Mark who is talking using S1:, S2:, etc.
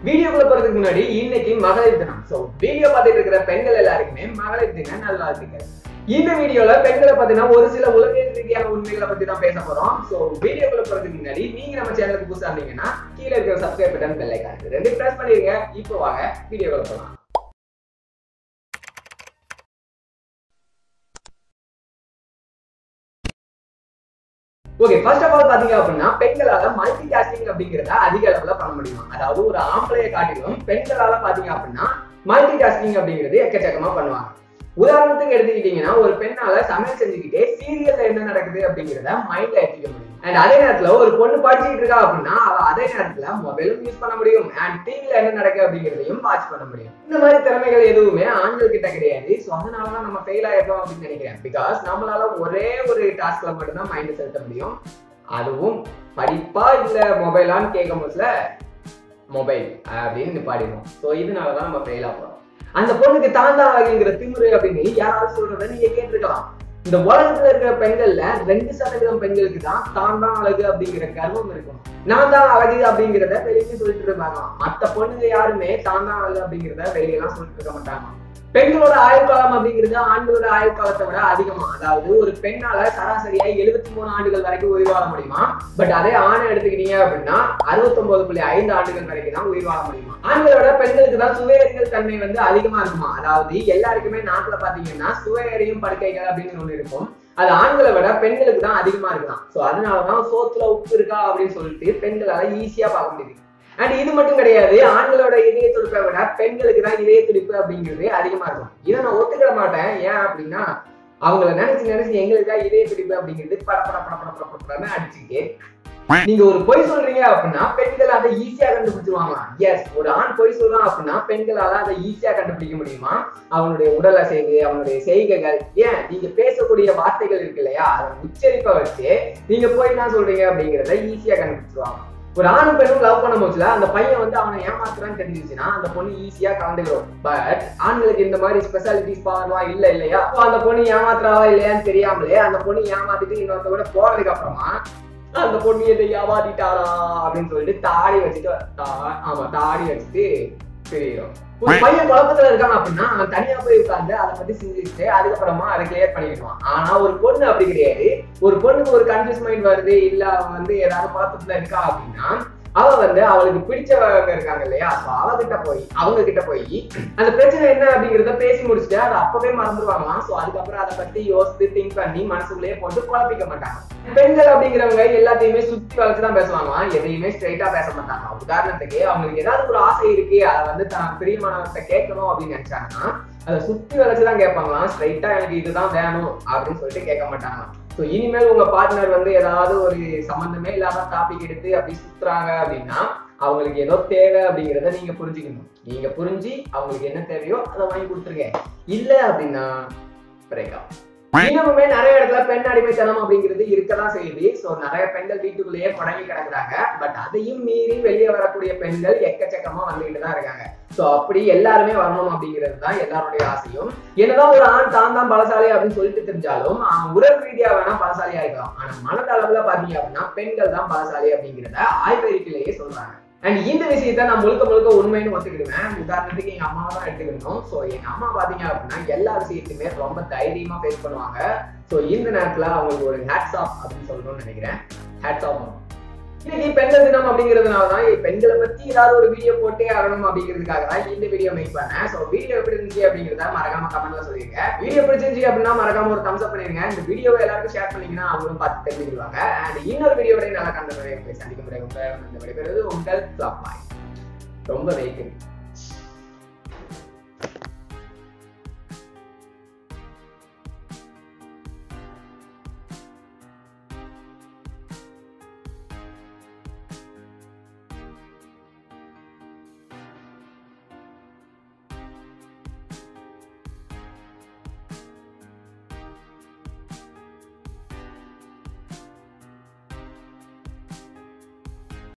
S1: வீடியோக்குள்ள போறதுக்கு முன்னாடி இன்னைக்கு மகளிர் தினம் சோ வீடியோ பார்த்துட்டு இருக்கிற பெண்கள் எல்லாருக்குமே மகளிர் தின நல்வாழ்த்துக்கள் இந்த வீடியோல பெண்களை பத்தினா ஒரு சில உலகியல் ரீதியான உண்மைகளை பத்தி தான் பேச போறோம் சோ வீடியோக்குள்ள போறதுக்கு முன்னாடி நீங்க நம்ம சேனலுக்கு புதுசா இருந்தீங்கன்னா கீழே இருக்கிற சப்ஸ்கிரைப் பட்டன் பெல் ஐக்கான் ரெண்டு பிரஸ் பண்ணிருங்க இப்போ வாங்க வீடியோக்குள்ள போலாம் ஓகே ஃபர்ஸ்ட் ஆஃப் ஆல் பாத்தீங்க அப்படின்னா பெண்களால மல்டி டாஸ்கிங் அப்படிங்கறத அதிக அளவுல பண்ண முடியும் அதாவது ஒரு ஆம்பளைய காட்டிலும் பெண்களால பாத்தீங்க அப்படின்னா மல்டி டாஸ்கிங் அப்படிங்கிறது எக்கச்சக்கமா பண்ணுவாங்க உதாரணத்துக்கு எடுத்துக்கிட்டீங்கன்னா ஒரு பெண்ணால சமையல் செஞ்சுக்கிட்டே சீரியல்ல என்ன நடக்குது அப்படிங்கிறத மைண்ட்ல எடுத்துக்க முடியும் அண்ட் அதே நேரத்துல ஒரு பொண்ணு படிச்சுக்கிட்டு இருக்கா அப்படின்னா அவ அதே நேரத்துல மொபைலும் யூஸ் பண்ண முடியும் அண்ட் டிவில என்ன நடக்குது அப்படிங்கிறதையும் வாட்ச் பண்ண முடியும் இந்த மாதிரி திறமைகள் எதுவுமே ஆண்கள் கிட்ட கிடையாது ஸோ அதனாலதான் நம்ம ஃபெயில் ஆயிருக்கோம் அப்படின்னு நினைக்கிறேன் பிகாஸ் நம்மளால ஒரே ஒரு டாஸ்க்ல மட்டும்தான் மைண்ட் செலுத்த முடியும் அதுவும் படிப்பா இல்ல மொபைலான்னு கேட்கும் போதுல மொபைல் அப்படின்னு நிப்பாடிடும் ஸோ இதனாலதான் நம்ம ஃபெயில் ஆகிறோம் அந்த பொண்ணுக்கு தான் தான் அழகுங்கிற திமுறை அப்படின்னு யாராவது சொல்றத நீங்க கேட்டிருக்கலாம் இந்த உலகத்துல இருக்கிற பெண்கள்ல ரெண்டு சதவீதம் பெண்களுக்கு தான் தான் தான் அழகு அப்படிங்கிற கர்வம் இருக்கும் நான் தான் அழகு அப்படிங்கிறத வெளியே சொல்லிட்டு இருந்தாங்க மத்த பொண்ணுங்க யாருமே தான் தான் அழகு அப்படிங்கிறத வெளியெல்லாம் சொல்லிட்டு இருக்க மாட்டாங்க பெண்களோட ஆயுட்காலம் அப்படிங்கிறது ஆண்களோட ஆயுட்காலத்தை விட அதிகமா அதாவது ஒரு பெண்ணால சராசரியா எழுபத்தி மூணு ஆண்டுகள் வரைக்கும் உயிர் வாழ முடியுமா பட் அதே ஆணை எடுத்துக்கிட்டீங்க அப்படின்னா அறுபத்தொன்பது புள்ளி ஐந்து ஆண்டுகள் வரைக்கும் தான் உயிர் வாழ முடியுமா ஆண்களோட பெண்களுக்கு தான் சுவையறிதல் தன்மை வந்து அதிகமா இருக்குமா அதாவது எல்லாருக்குமே நாட்டுல பாத்தீங்கன்னா சுவையறியும் படுக்கைகள் அப்படின்னு ஒண்ணு இருக்கும் அது ஆண்களை விட பெண்களுக்கு தான் அதிகமா இருக்கலாம் சோ அதனாலதான் சோத்துல உப்பு இருக்கா அப்படின்னு சொல்லிட்டு பெண்களால ஈஸியா பார்க்க முடியுது அண்ட் இது மட்டும் கிடையாது ஆண்களோட இதய துடிப்பை விட பெண்களுக்கு தான் இதய துடிப்பு அப்படிங்கிறது அதிகமா இருக்கும் இதை நான் ஒத்துக்கிற மாட்டேன் ஏன் அப்படின்னா அவங்கள நினைச்சு நினைச்சு எங்களுக்கு தான் இதய துடிப்பு அப்படிங்கிறது பட பட பட பட பட படன்னு அடிச்சுக்கிட்டே நீங்க ஒரு பொய் சொல்றீங்க அப்படின்னா பெண்கள் அதை ஈஸியா கண்டுபிடிச்சிருவாங்க எஸ் ஒரு ஆண் பொய் சொல்றான் அப்படின்னா பெண்களால அதை ஈஸியா கண்டுபிடிக்க முடியுமா அவனுடைய உடல் அசைவு அவனுடைய செய்கைகள் ஏன் நீங்க பேசக்கூடிய வார்த்தைகள் இருக்கு இல்லையா அதை உச்சரிப்பை வச்சு நீங்க போய் என்ன சொல்றீங்க அப்படிங்கிறத ஈஸியா கண்டுபிடிச்சிருவாங்க ஒரு ஆணும் பெண்ணும் லவ் பண்ண போச்சுல அந்த பையன் வந்து அவனை ஏமாத்துறான்னு தெரிஞ்சிச்சுன்னா அந்த பொண்ணு ஈஸியா கலந்துக்கிறோம் பட் ஆண்களுக்கு இந்த மாதிரி ஸ்பெஷாலிட்டிஸ் பவர்லாம் இல்ல இல்லையா அப்போ அந்த பொண்ணு ஏமாத்துறாவா இல்லையான்னு தெரியாமலே அந்த பொண்ணு ஏமாத்திட்டு இன்னொருத்த கூட போறதுக்கு அப்புறமா அந்த பொண்ணு எதை ஏமாத்திட்டாரா அப்படின்னு சொல்லிட்டு தாடி வச்சுட்டு தா- ஆமா தாடி வச்சுட்டு தெரியும் ஒரு பையன் குழப்பத்துல இருக்கான் அப்படின்னா அவன் தனியா போய் உட்கார்ந்து அதை பத்தி சிந்திச்சுட்டு அதுக்கப்புறமா அதை கிளியர் பண்ணிடுவான் ஆனா ஒரு பொண்ணு அப்படி கிடையாது ஒரு பொண்ணுக்கு ஒரு கன்ஃபியூஸ் மைண்ட் வருது இல்ல அவன் வந்து ஏதாவது குழப்பத்துல இருக்கா அப்படின்னா அவ வந்து அவளுக்கு பிடிச்சவங்க இருக்காங்க இல்லையா அப்ப அவகிட்ட போய் அவங்க கிட்ட போய் அந்த பிரச்சனை என்ன அப்படிங்கறத பேசி முடிச்சுட்டு அதை அப்பவே மறந்துடுவாங்களாம் சோ அதுக்கப்புறம் அதை பத்தி யோசித்து திங்க் பண்ணி மனசுக்குள்ளேயே போட்டு குழப்பிக்க மாட்டாங்க பெண்கள் அப்படிங்கிறவங்க எல்லாத்தையுமே சுத்தி வளர்த்துதான் பேசுவாங்களாம் எதையுமே ஸ்ட்ரைட்டா பேச மாட்டாங்க உதாரணத்துக்கு அவங்களுக்கு ஏதாவது ஒரு ஆசை இருக்கு அதை வந்து தனக்கு பிரியமானவர்கிட்ட கேட்கணும் அப்படின்னு நினைச்சாங்கன்னா அதை சுத்தி வளைச்சுதான் கேட்பாங்களாம் ஸ்ட்ரைட்டா எனக்கு இதுதான் வேணும் அப்படின்னு சொல்லிட்டு கேட்க மாட்டாங்களாம் ஸோ இனிமேல் உங்க பார்ட்னர் வந்து ஏதாவது ஒரு சம்பந்தமே இல்லாம டாபிக் எடுத்து அப்படி சுத்துறாங்க அப்படின்னா அவங்களுக்கு ஏதோ தேவை அப்படிங்கிறத நீங்க புரிஞ்சுக்கணும் நீங்க புரிஞ்சு அவங்களுக்கு என்ன தேவையோ அதை வாங்கி கொடுத்துருங்க இல்ல அப்படின்னா பிரேக்கப் இன்னமுமே நிறைய இடத்துல பெண் அடிமைத்தனம் அப்படிங்கிறது இருக்கதான் செய்யுது சோ நிறைய பெண்கள் வீட்டுக்குள்ளேயே முடங்கி கிடக்குறாங்க பட் அதையும் மீறி வெளியே வரக்கூடிய பெண்கள் எக்கச்சக்கமா வந்துகிட்டு தான் இருக்காங்க சோ அப்படி எல்லாருமே வரணும் அப்படிங்கிறது தான் எல்லாருடைய ஆசையும் என்னதான் ஒரு ஆண் தான் தான் பலசாலி அப்படின்னு சொல்லிட்டு தெரிஞ்சாலும் அவன் உடல் ரீதியா வேணா பலசாலியா இருக்கலாம் ஆனா மனதளவுல பாத்தீங்க அப்படின்னா பெண்கள் தான் பலசாலி அப்படிங்கிறத ஆய்வறிக்கையிலேயே சொல்றாங்க அண்ட் இந்த விஷயத்த நான் முழுக்க முழுக்க உண்மைன்னு ஒத்துக்கிடுவேன் உதாரணத்துக்கு எங்க அம்மாவை தான் எடுத்துக்கணும் ஸோ எங்க அம்மா பாத்தீங்க அப்படின்னா எல்லா விஷயத்தையுமே ரொம்ப தைரியமா ஃபேஸ் பண்ணுவாங்க ஸோ இந்த நேரத்துல அவங்களுக்கு ஒரு ஹேட்ஸ் ஆஃப் அப்படின்னு சொல்லணும்னு நினைக்கிறேன் ஹேட்ஸ் ஆஃப் இன்னைக்கு பெண்கள் தினம் அப்படிங்கிறதுனால தான் பெண்களை பத்தி ஏதாவது ஒரு வீடியோ போட்டே ஆகணும் அப்படிங்கிறதுக்காக தான் இந்த வீடியோ மேக் பண்ணேன் ஸோ வீடியோ எப்படி இருந்துச்சு அப்படிங்கிறத மறக்காம கமெண்ட்ல சொல்லிருங்க வீடியோ பிடிச்சிருந்துச்சு அப்படின்னா மறக்காம ஒரு தம்ஸ் அப் பண்ணிருங்க இந்த வீடியோவை எல்லாருக்கும் ஷேர் பண்ணீங்கன்னா அவங்களும் பார்த்து தெரிஞ்சுக்கிடுவாங்க அண்ட் இன்னொரு வீடியோட நல்லா கண்ட சந்திக்க முடியும் உங்கள் விடைபெறுவது உங்கள் ஃபிளாப் பாய் ரொம்ப வெயிட்